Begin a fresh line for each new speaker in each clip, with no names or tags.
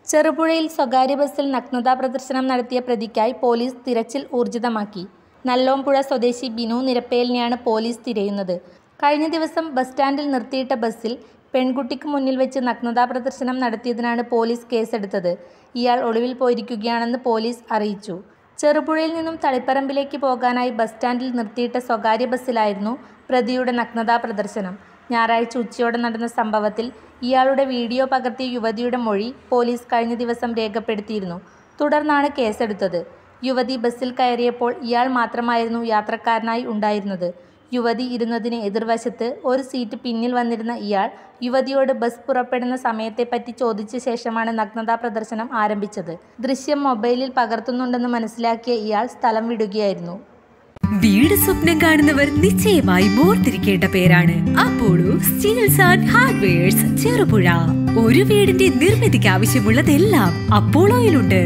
ചെറുപുഴയിൽ സ്വകാര്യ ബസ്സിൽ നഗ്നതാ പ്രദർശനം നടത്തിയ പ്രതിക്കായി പോലീസ് തിരച്ചിൽ ഊർജിതമാക്കി നല്ലോംപുഴ സ്വദേശി ബിനു നിരപ്പേലിനെയാണ് പോലീസ് തിരയുന്നത് കഴിഞ്ഞ ദിവസം ബസ് സ്റ്റാൻഡിൽ നിർത്തിയിട്ട ബസ്സിൽ പെൺകുട്ടിക്ക് മുന്നിൽ വെച്ച് നഗ്നതാ പ്രദർശനം നടത്തിയതിനാണ് പോലീസ് കേസെടുത്തത് ഇയാൾ ഒളിവിൽ പോയിരിക്കുകയാണെന്ന് പോലീസ് അറിയിച്ചു ചെറുപുഴയിൽ നിന്നും തളിപ്പറമ്പിലേക്ക് പോകാനായി ബസ് സ്റ്റാൻഡിൽ നിർത്തിയിട്ട സ്വകാര്യ ബസ്സിലായിരുന്നു പ്രതിയുടെ നഗ്നതാ പ്രദർശനം ഞായറാഴ്ച ഉച്ചയോടെ നടന്ന സംഭവത്തിൽ ഇയാളുടെ വീഡിയോ പകർത്തിയ യുവതിയുടെ മൊഴി പോലീസ് കഴിഞ്ഞ ദിവസം രേഖപ്പെടുത്തിയിരുന്നു തുടർന്നാണ് കേസെടുത്തത് യുവതി ബസ്സിൽ കയറിയപ്പോൾ ഇയാൾ മാത്രമായിരുന്നു യാത്രക്കാരനായി ഉണ്ടായിരുന്നത് യുവതി ഇരുന്നതിന് എതിർവശത്ത് ഒരു സീറ്റ് പിന്നിൽ വന്നിരുന്ന ഇയാൾ യുവതിയോട് ബസ് പുറപ്പെടുന്ന സമയത്തെപ്പറ്റി ചോദിച്ച ശേഷമാണ് നഗ്നതാ പ്രദർശനം ആരംഭിച്ചത് ദൃശ്യം മൊബൈലിൽ പകർത്തുന്നുണ്ടെന്ന് മനസ്സിലാക്കിയ ഇയാൾ സ്ഥലം വിടുകയായിരുന്നു
വീട് സ്വപ്നം കാണുന്നവർ നിശ്ചയമായി ഓർത്തിരിക്കേണ്ട പേരാണ് Apollo Steels and hardwares Cherupuzha ഒരു വീടിന്റെ നിർമ്മിതിക്ക് ആവശ്യമുള്ളതെല്ലാം അപ്പോളോയിലുണ്ട്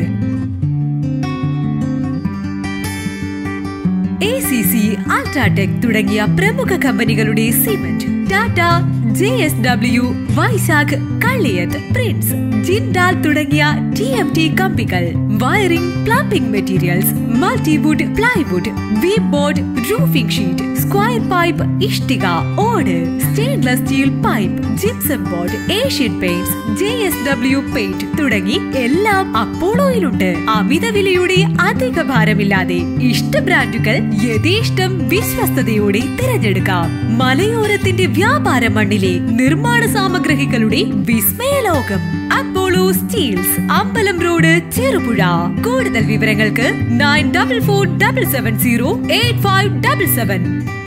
എ സി സി അൾട്രാടെക് തുടങ്ങിയ പ്രമുഖ കമ്പനികളുടെ cement Tata J S W Vaishakh Kalliyath Prince Jindal തുടങ്ങിയ ടി എം ടി കമ്പികൾ wiring plumbing materials multiwood plywood V board roofing sheet square pipe ഇഷ്ടിക ഓട് stainless steel pipe gypsum board Asian Paints J S W paint തുടങ്ങി എല്ലാം അപ്പോളോയിലുണ്ട് അമിത വിലയുടെ അധിക ഭാരമില്ലാതെ ഇഷ്ട ബ്രാൻഡുകൾ യഥേഷ്ടം വിശ്വസ്തയോടെ തിരഞ്ഞെടുക്കാം മലയോരത്തിന്റെ വ്യാപാര മണ്ണിലെ നിർമ്മാണ സാമഗ്രികളുടെ വിസ്മയലോകം അപ്പോളോ സ്റ്റീൽസ് അമ്പലം റോഡ് ചെറുപുഴ കൂടുതൽ വിവരങ്ങൾക്ക് nine double four double seven zero eight five double seven